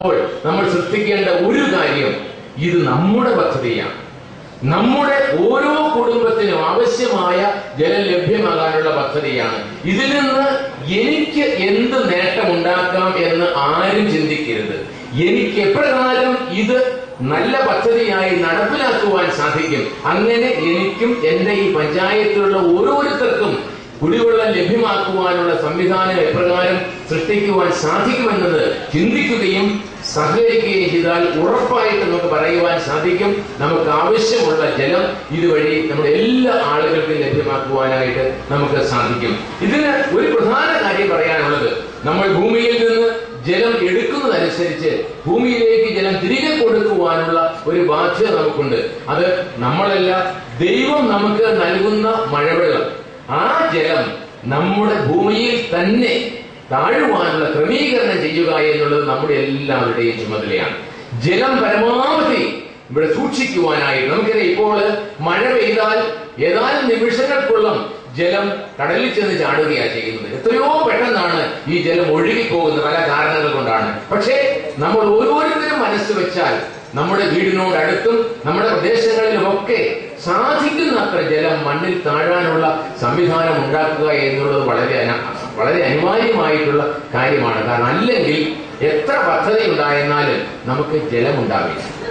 അപ്പോൾ നമ്മൾ ശ്രദ്ധിക്കേണ്ട ഒരു കാര്യം ഇത് നമ്മുടെ പദ്ധതിയാണ് നമ്മുടെ ഓരോ കുടുംബത്തിനും ആവശ്യമായ ജലം ലഭ്യമാകാനുള്ള പദ്ധതിയാണ് ഇതിൽ നിന്ന് എനിക്ക് എന്ത് നേട്ടമുണ്ടാക്കാം എന്ന് ആരും ചിന്തിക്കരുത് എനിക്ക് എപ്രകാരം ഇത് നല്ല പദ്ധതിയായി നടപ്പിലാക്കുവാൻ സാധിക്കും അങ്ങനെ എനിക്കും എന്റെ ഈ പഞ്ചായത്തിലുള്ള ഓരോരുത്തർക്കും കുടിവെള്ളം ലഭ്യമാക്കുവാനുള്ള സംവിധാനം എപ്രകാരം സൃഷ്ടിക്കുവാൻ സാധിക്കുമെന്നത് ചിന്തിക്കുകയും സഹകരിക്കുകയും ചെയ്താൽ ഉറപ്പായിട്ട് നമുക്ക് പറയുവാൻ സാധിക്കും നമുക്ക് ആവശ്യമുള്ള ജലം ഇതുവഴി നമ്മുടെ എല്ലാ ആളുകൾക്കും ലഭ്യമാക്കുവാനായിട്ട് നമുക്ക് സാധിക്കും ഇതിന് ഒരു പ്രധാന കാര്യം പറയാനുള്ളത് നമ്മൾ ഭൂമിയിൽ നിന്ന് ജലം എടുക്കുന്നതനുസരിച്ച് ഭൂമിയിലേക്ക് ജലം തിരികെ കൊടുക്കുവാനുള്ള ഒരു ബാധ്യത നമുക്കുണ്ട് അത് നമ്മളല്ല ദൈവം നമുക്ക് നൽകുന്ന മഴവെള്ളം ആ ജലം നമ്മുടെ ഭൂമിയിൽ തന്നെ താഴുവാനുള്ള ക്രമീകരണം ചെയ്യുക എന്നുള്ളത് നമ്മുടെ എല്ലാവരുടെയും ചുമതലയാണ് ജലം പരമാവധി ഇവിടെ സൂക്ഷിക്കുവാനായി നമുക്കറിയാം ഇപ്പോൾ മഴ പെയ്താൽ ഏതാനും നിമിഷങ്ങൾക്കുള്ളം ജലം കടലിൽ ചെന്ന് ചാടുകയാണ് ചെയ്യുന്നത് എത്രയോ പെട്ടെന്നാണ് ഈ ജലം ഒഴുകിപ്പോകുന്നത് പല കാരണങ്ങൾ കൊണ്ടാണ് പക്ഷേ നമ്മൾ ഓരോരുത്തരും മനസ്സ് വെച്ചാൽ നമ്മുടെ വീടിനോടടുത്തും നമ്മുടെ പ്രദേശങ്ങളിലുമൊക്കെ സാധിക്കുന്നത്ര ജലം മണ്ണിൽ താഴാനുള്ള സംവിധാനം ഉണ്ടാക്കുക എന്നുള്ളത് വളരെ അന- വളരെ അനിവാര്യമായിട്ടുള്ള കാര്യമാണ് കാരണം അല്ലെങ്കിൽ എത്ര പദ്ധതി ഉണ്ടായെന്നാലും നമുക്ക് ജലം ഉണ്ടാവില്ല